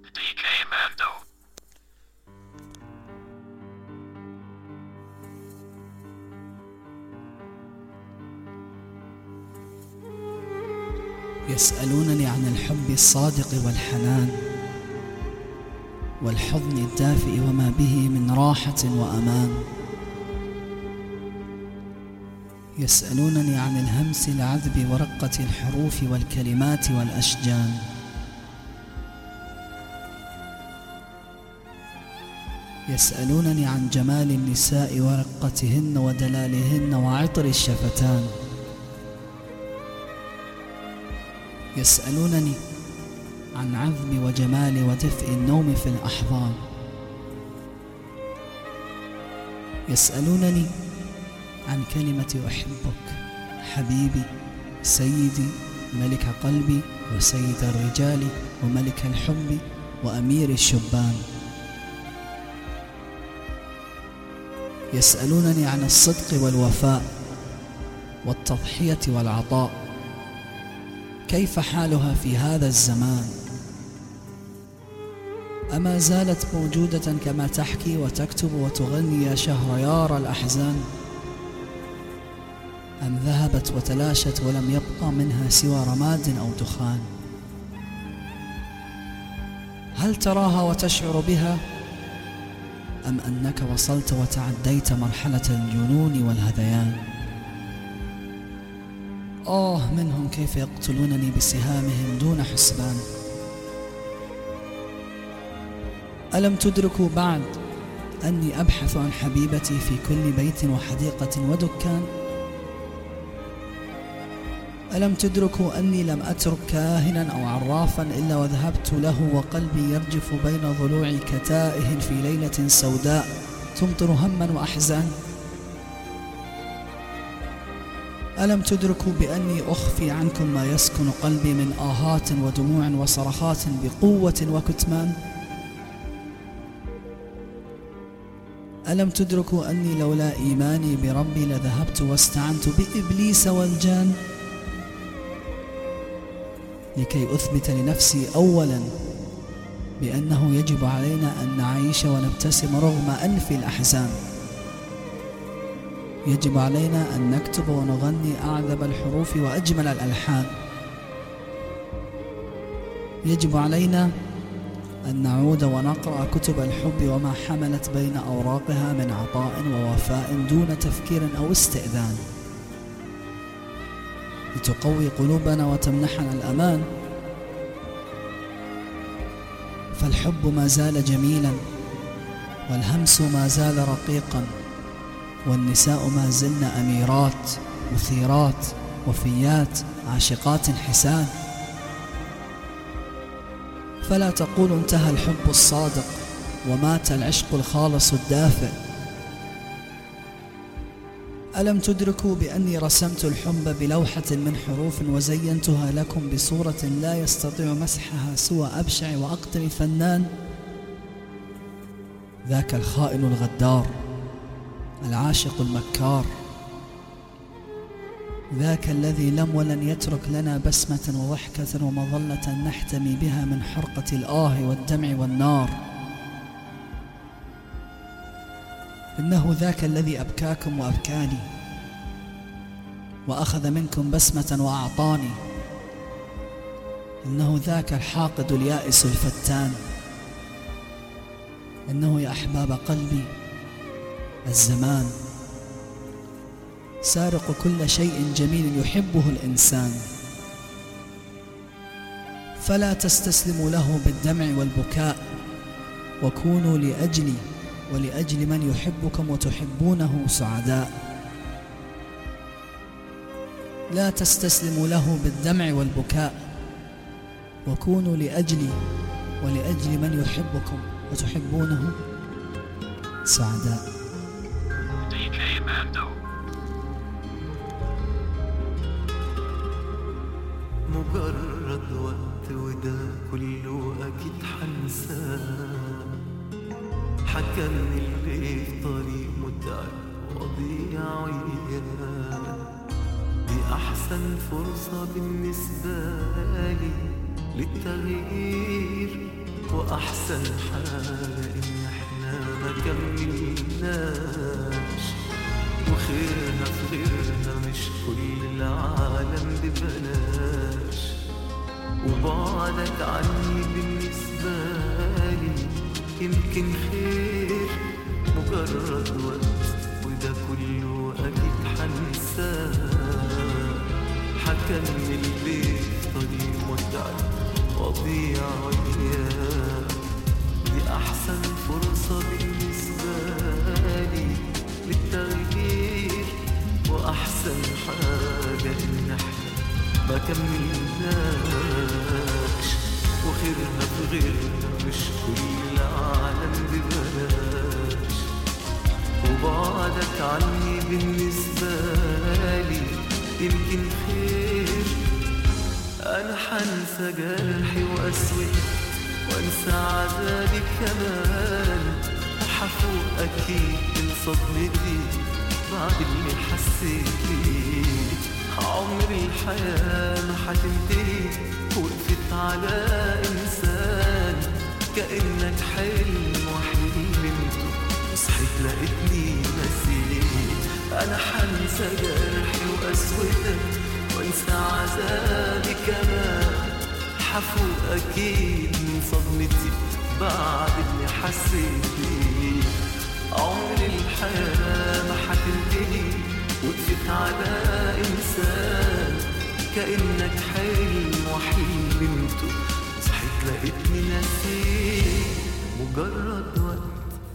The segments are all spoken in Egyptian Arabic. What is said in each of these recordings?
DK Mando. يسألونني عن الحب الصادق والحنان والحضن الدافئ وما به من راحة وأمان يسألونني عن الهمس العذب ورقة الحروف والكلمات والأشجان يسألونني عن جمال النساء ورقتهن ودلالهن وعطر الشفتان يسألونني عن عذب وجمال ودفء النوم في الأحضان يسألونني عن كلمة أحبك حبيبي سيدي ملك قلبي وسيد الرجال وملك الحب وأمير الشبان يسألونني عن الصدق والوفاء والتضحية والعطاء كيف حالها في هذا الزمان أما زالت موجودة كما تحكي وتكتب وتغني يا شهريار الأحزان أم ذهبت وتلاشت ولم يبقى منها سوى رماد أو دخان هل تراها وتشعر بها أم أنك وصلت وتعديت مرحلة الجنون والهذيان آه منهم كيف يقتلونني بسهامهم دون حسبان ألم تدركوا بعد أني أبحث عن حبيبتي في كل بيت وحديقة ودكان ألم تدركوا أني لم أترك كاهنا أو عرافا إلا وذهبت له وقلبي يرجف بين ضلوع كتائه في ليلة سوداء تمطر هما وأحزان ألم تدركوا بأني أخفي عنكم ما يسكن قلبي من آهات ودموع وصرخات بقوة وكتمان ألم تدركوا أني لولا إيماني بربي لذهبت واستعنت بإبليس والجان لكي أثبت لنفسي أولا بأنه يجب علينا أن نعيش ونبتسم رغم أنف الأحزان يجب علينا أن نكتب ونغني أعذب الحروف وأجمل الألحان يجب علينا أن نعود ونقرأ كتب الحب وما حملت بين أوراقها من عطاء ووفاء دون تفكير أو استئذان لتقوي قلوبنا وتمنحنا الأمان فالحب ما زال جميلا والهمس ما زال رقيقا والنساء ما زلن أميرات مثيرات وفيات عاشقات حسان فلا تقول انتهى الحب الصادق ومات العشق الخالص الدافئ ألم تدركوا بأني رسمت الحب بلوحة من حروف وزينتها لكم بصورة لا يستطيع مسحها سوى أبشع وأقدم فنان ذاك الخائن الغدار العاشق المكار ذاك الذي لم ولن يترك لنا بسمة وضحكة ومظلة نحتمي بها من حرقة الآه والدمع والنار إنه ذاك الذي أبكاكم وأبكاني وأخذ منكم بسمة وأعطاني إنه ذاك الحاقد اليائس الفتان إنه يا أحباب قلبي الزمان سارق كل شيء جميل يحبه الإنسان فلا تستسلموا له بالدمع والبكاء وكونوا لأجلي ولأجل من يحبكم وتحبونه سعداء لا تستسلموا له بالدمع والبكاء وكونوا لأجلي ولأجل من يحبكم وتحبونه سعداء DK Mando. مجرد وقت وده كله أكيد حنساه حكمني اللي في طريق متعب وضيع وياه دي أحسن فرصة بالنسبة لي للتغيير وأحسن حاجة إن إحنا ما كملناش وخيرنا في غيرنا مش كل العالم ببلاش وبعدك عني بالنسبة لي يمكن خير مجرد وقت وده كله أكيد حنساه حكمل ليه في طريق متعب وضيع وياك دي أحسن فرصة بالنسبة لي للتغيير وأحسن حاجة إن إحنا ما كملناش وخيرنا في غيرنا مش كل العالم ببلاش وبعدك عني بالنسبة لي يمكن خير أنا حنسى جرحي وأسوأ وأنسى عذابي كمان وحفوق أكيد من صدمتي بعد اللي حسيت بيه عمر الحياة ما حتنتهي وقفت على إنسان كأنك حلم وحلمته وصحيت لقيتني نسيت أنا حنسى جرحي وقسوتك وانسى عذابي كمان حفوق أكيد من صدمتي بعد اللي حسيت بيه عمر الحياة ما حتنتهي وقفت على إنسان كأنك حلم وحلمته صحيت لقيتني نسيت مجرد وقت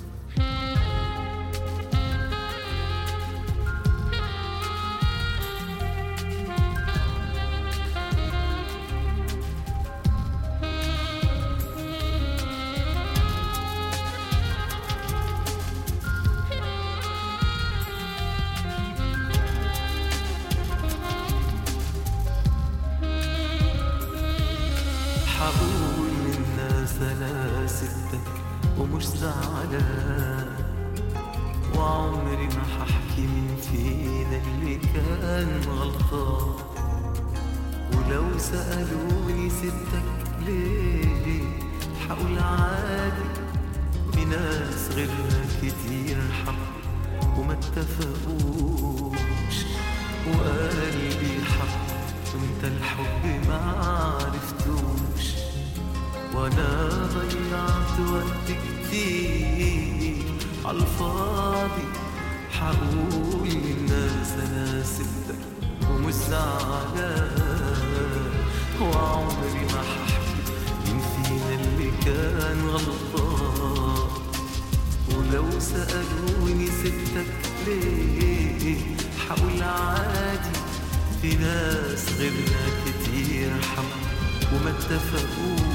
حقول للناس انا سبتك ومش زعلان وعمري ما ححكي مين فينا اللي كان غلطان ولو سألوني سبتك ليه حقول عادي في ناس غيرنا كتير حق وما اتفقوش وقلبي حق وانت الحب ما عرفتوش وانا ضيعت وقت كتير عالفاضي حقول للناس انا سبتك ومش زعلان وعمري ما ححكي مين فينا اللي كان غلطان ولو سألوني سبتك ليه حقول عادي في ناس غيرنا كتير حب وما اتفقوش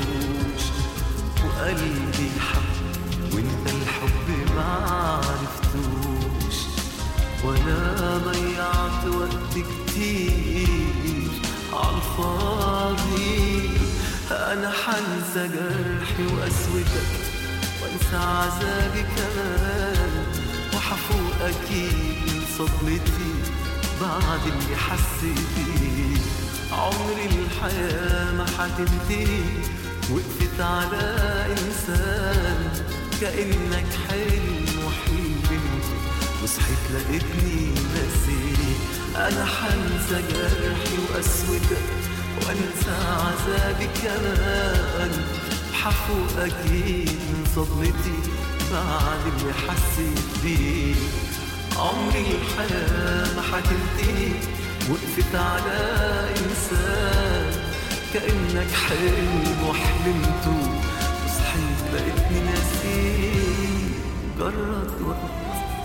وقلبي حب وانت الحب ما عرفتوش وانا ضيعت وقت كتير عالفاضي انا حنسى جرحي وقسوتك وانسى عذابي كمان وحفوق اكيد من صدمتي بعد اللي حسيت بيه عمري الحياة ما حتنتهي وقفت على إنسان كأنك حلم وحلمت وصحيت لقيتني نسيت أنا حنسى جرحي وقسوتك وأنسى عذابي كمان حفوق أكيد من صدمتي بعد اللي حسيت بيه عمري الحياة ما حتنتهي وقفت على إنسان كأنك حلم وحلمته وصحيت لقيتني ناسي مجرد وقت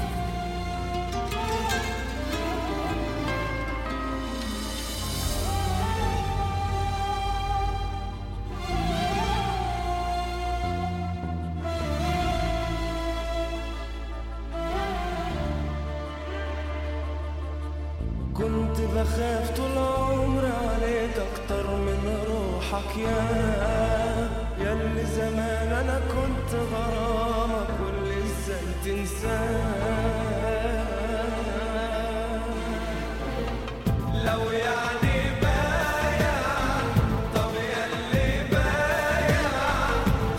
كنت بخاف طول عمري عليك اكتر من روحك يا يا اللي زمان انا كنت غرامك واللي ازاي تنساه لو يعني بايع طب يا اللي بايع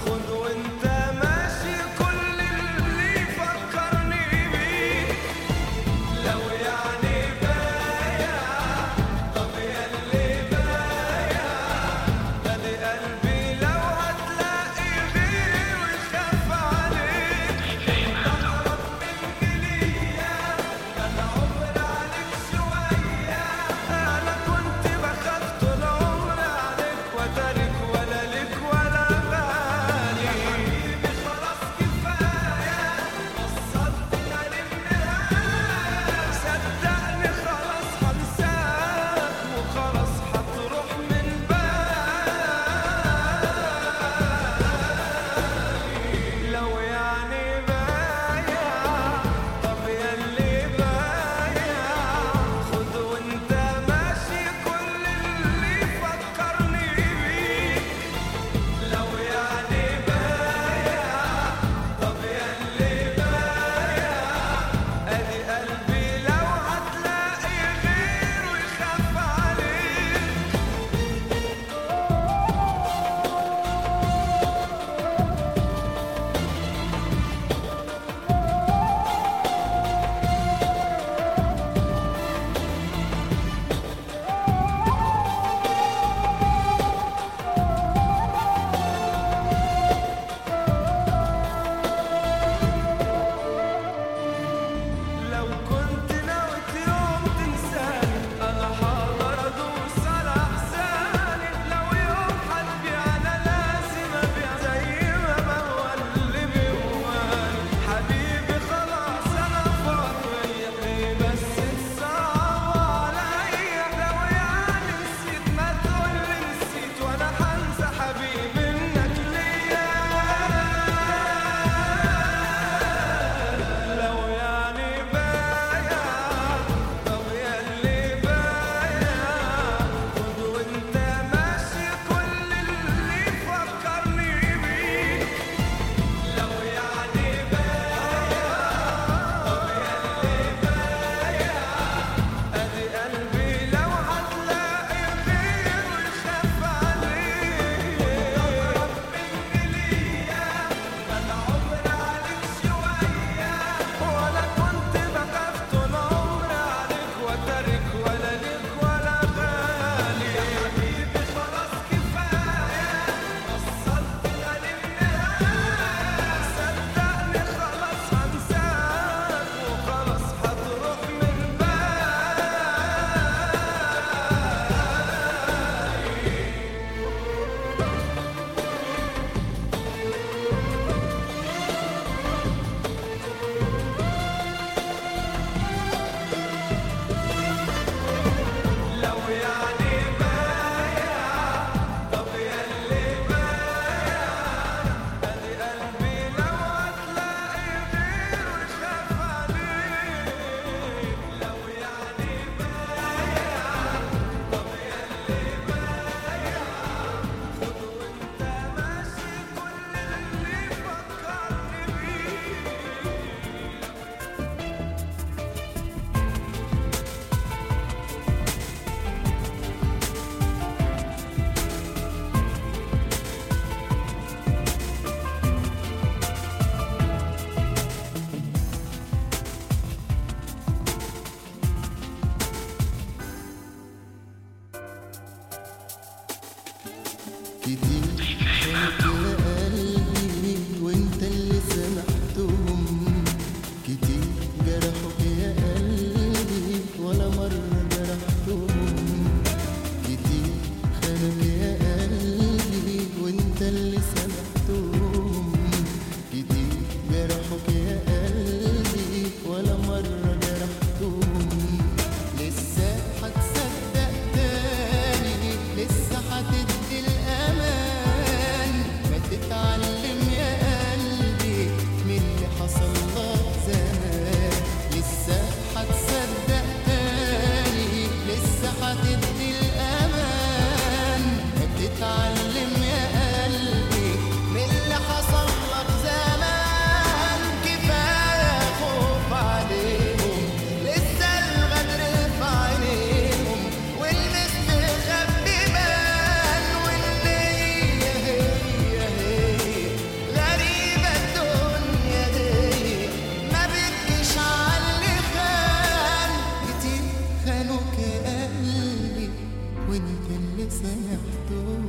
يدي الأمان تتعلم يا قلبي من اللي حصل لك زمان كفاية خوف عليهم لسه الغدر في عينيهم والمستخبي بان والنية هي هي غريبة الدنيا دي ما بتجيش عاللي خان كتير خانوك يا قلبي وانت اللي سامحتهم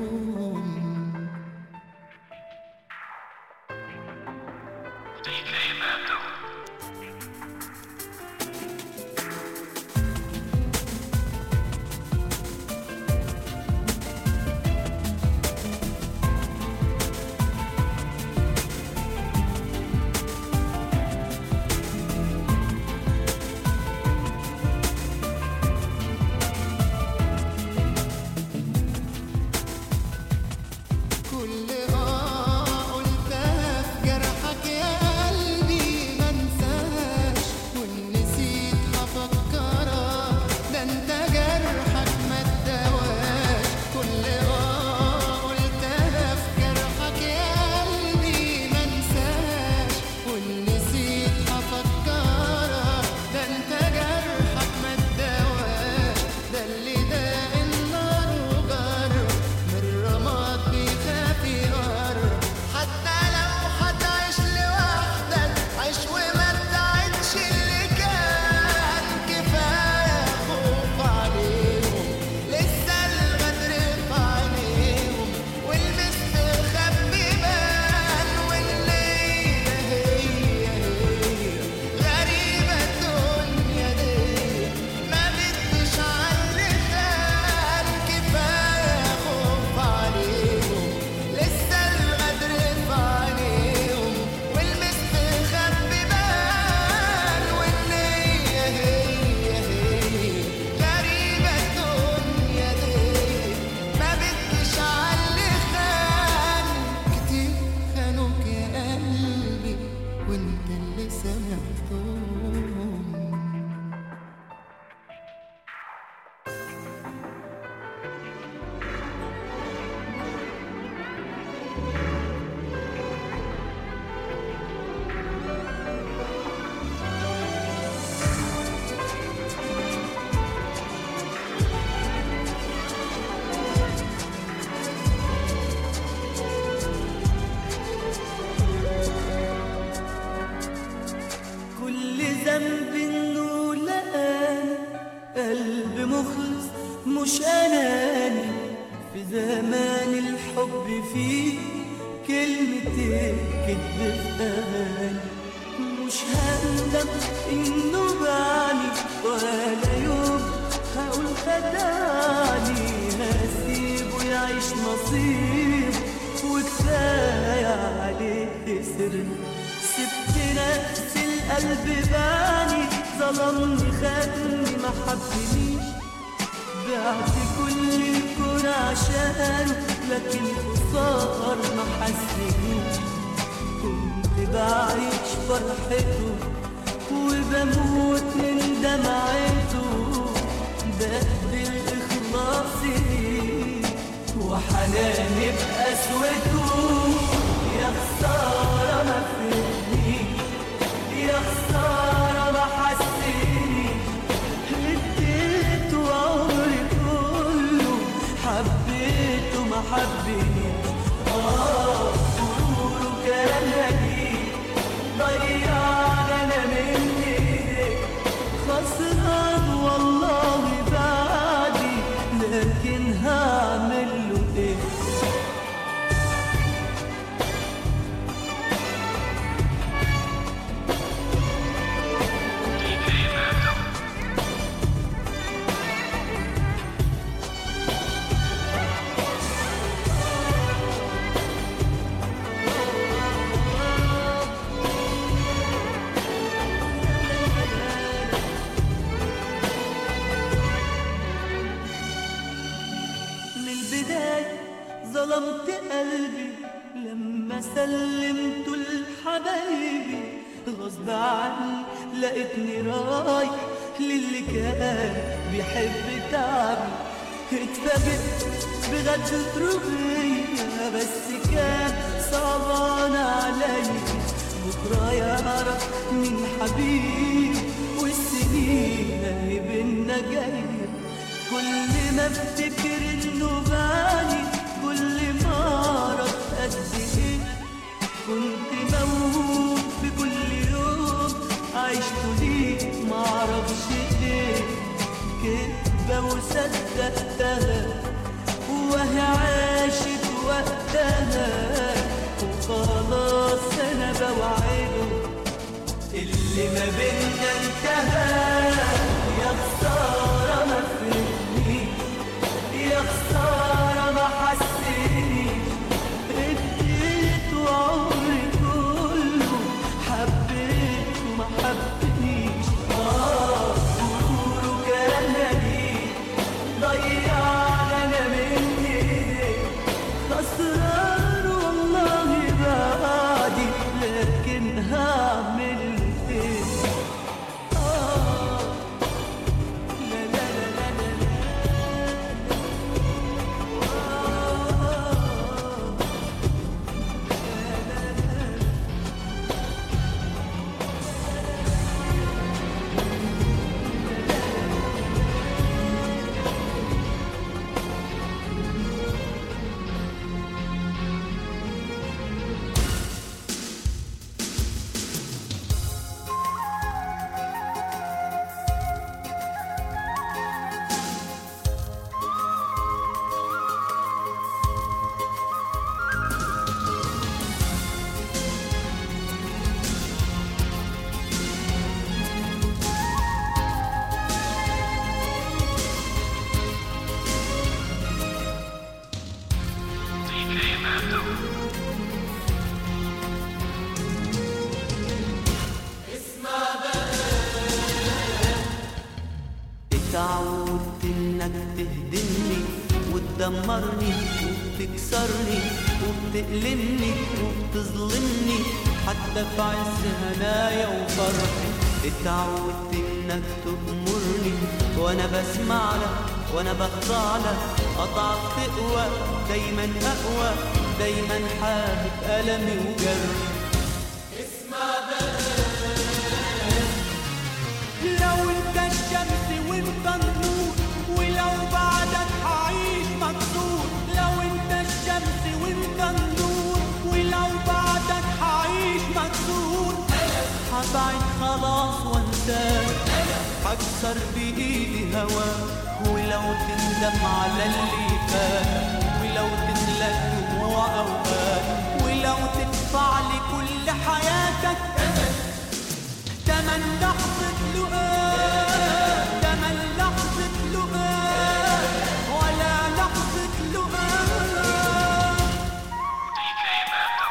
DK Mando. كل اه قلتها في جرحك يا قلبي ما انساش وان نسيت هفكرك ده انت جرحك ما اتدواش كل اه قلتها في جرحك يا قلبي ما انساش وان نسيت هفكرك ده انت جرحك ما اتدواش ده اللي داق النار وجرب من رماد بيخاف يقرب حتى لو هتعيش لوحدك عيش وما تعيش اللي كان كفاية خوف عليهم لسه الغدر في عينيهم والمستخبي بان والليلة هي هي غريبة الدنيا دي ما بديش عاللي خان كفاية خوف عليهم لسه الغدر في عينيهم والمستخبي بان والنية هي هي غريبة الدنيا دي ما بديش عاللي خان كتير خانوك يا قلبي وانت اللي سامحتهم كل ذنب انه لقاني قلب مخلص مش اناني في زمان الحب فيه كلمتين كدب في اغاني مش هندم انه بعني ولا يوم هقول خدعني هسيبه يعيش نصيبه وكفايه عليه خسرني سبت نفسي القلب باني ظلمني خدني ما حبنيش بعت كل الكون عشانه لكن خسار ما حسنيش كنت بعيش فرحته وبموت من دمعته بهدل إخلاصي وحناني بقسوته يا خسارة ما فهمنيش يا خسارة ما حسنيش اديته عمري كله حبيته ما حبنيش اه غرور وكلام هجيب ضيعنا انا من ايديك خسران والله بعدي لكن هعمل له ايه DK Mando. من البداية ظلمت قلبي لما سلمته لحبايبي غصب عني لقيتني رايح للي كان بيحب تعبني اتفاجئت بغدر بيا بس كان صعبان عليا بكرة يعرف مين حبيبي والسنين اهي بينا جاية كل ما افتكر انه بعاني كل ما اعرف قد ايه كنت موهوب بكل يوم عشت ليه معرفش ليه كدبة وصدقتها وهي عاشت وقتها وخلاص انا بوعده اللي ما بينا انتهى يا خسارة ما فهمنيش يا خسارة ما حسيتنيش اديت عمري كله حبيت وما حبنيش اه قولوا كان ليه ضيعنا انا من ايديك خسران والله بعدي لكن هعمل ايه آه لا لا لا لا لا آه DJ Mando. اتعودت انك تهدمني وتدمرني وبتكسرني وبتألمني وبتظلمني حتى في عز هنايا وفرحي اتعودت انك تأمرني وانا بسمع لك وانا بخضع لك اضعف تقوى دايما اقوى دايما حابب ألمي وجرحي لو انت الشمس وانت النور ولو بعدك هعيش مكسور لو انت الشمس وانت النور ولو بعدك هعيش مكسور هبعد خلاص وانساك هكسر بايدي هواك ولو تندم على اللي فات ولو تملى دموع اوقات ولو تدفع لي كل حياتك تمن لحظة لقاء تمن لحظة لقاء ولا لحظة لقاء DJ Mando.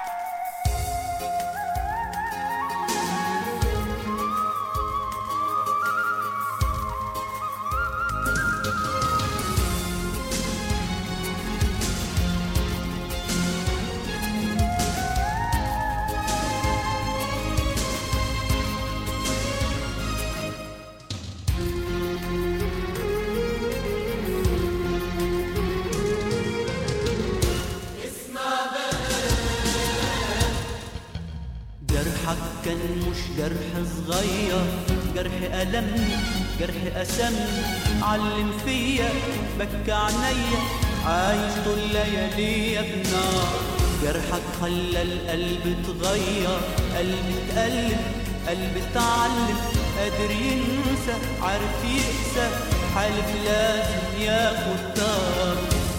جرحك كان مش جرح صغير جرح ألمني جرح أسمني علم فيا بكى عينيا عايش طول ليالي بنار جرحك خلى القلب اتغير قلبي اتقلب قلبي اتعلم قادر ينسى عارف يقسى حالف لازم ياخد طار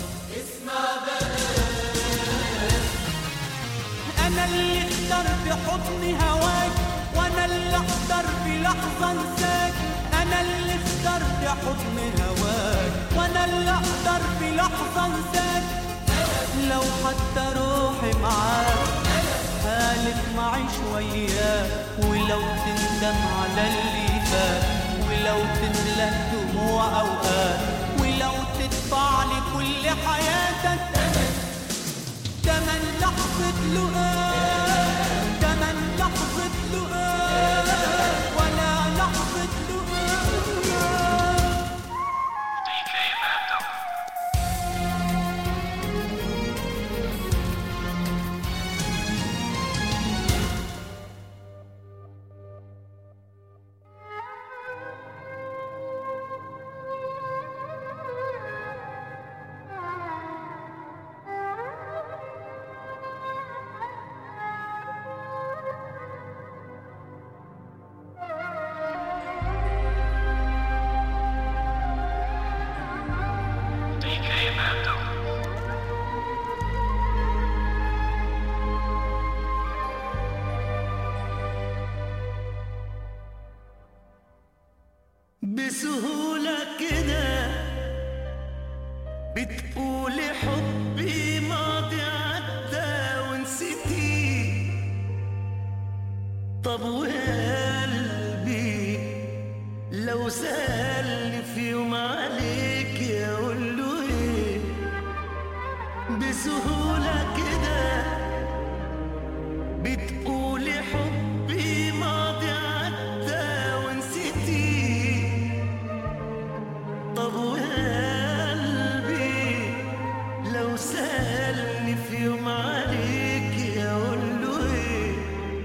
انا اللي اخترت حضن هواك وانا اللي اختار في لحظه انساك انا اللي اخترت حضن هواك وانا اللي اختار في لحظه انساك لو حتى روحي معاك حالف معي شوية ولو تندم على اللي فات ولو تملى دموع أوقات ولو تدفع لي كل حياتك تمن لحظة لقاء تمن لحظة لقاء ولا لحظة لقاء بتقولي حبي ماضي عدى ونسيتي طب وقلبي لو سألني في يوم عليك اقول له ايه بسهولة كده بتقولي حبي ماضي عدى ونسيتي طب وقلبي لو سألني في يوم عليك اقول له ايه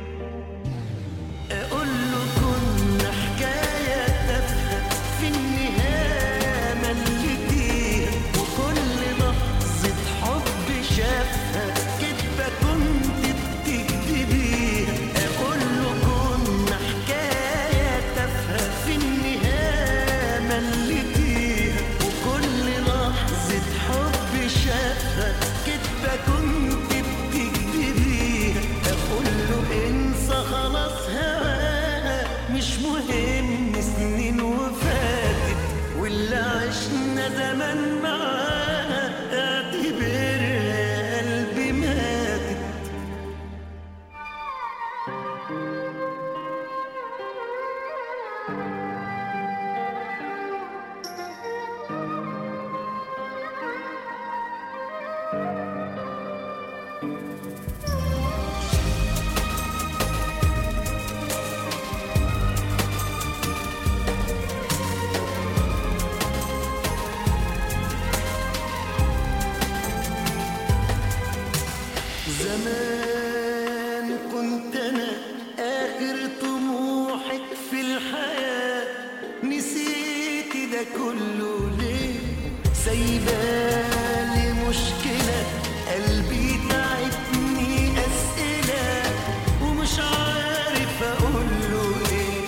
اقول له كنا حكاية تافهة في النهاية مليتيها وكل لحظة حب شافها كدبة كنت بتكدبيها اقول له كنا حكاية تافهة في النهاية مليتيها وكل لحظة حب شافها كدبة كنت بتكدبيها اقول له انسى خلاص هواها مش مهم سنين وفاتت واللي عشنا زمان معاها اعتبرها قلبي ماتت زمان كنت انا اخر طموحك في الحياة نسيتي ده كله ليه سايبالي مشكلة قلبي تعبني اسئلة ومش عارف اقول له ايه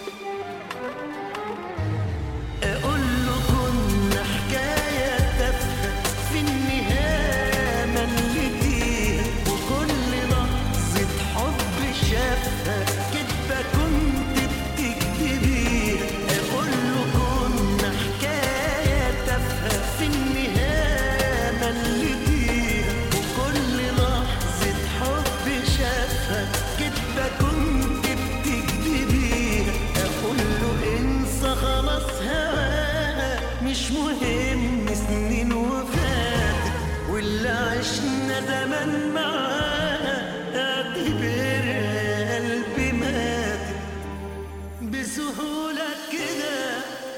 اقول له كنا حكاية تافهة في النهاية مليتيها وكل لحظة حب شافها كدبة كنت بتكدبيها اقول له كنا حكاية تافهة في النهاية مليتيها وكل لحظة حب شافها كدبة كنت بتكدبيها اقول له انسى خلاص هواها مش مهم سنين وفاتت واللي عشنا زمان معاها اعتبرها قلبي ماتت بسهولة كده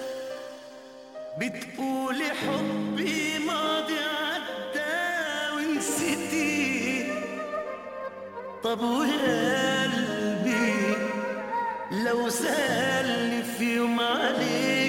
بتقولي حبي ماضي عدى ونسيتي طب وقلبي لو سألني في يوم عليك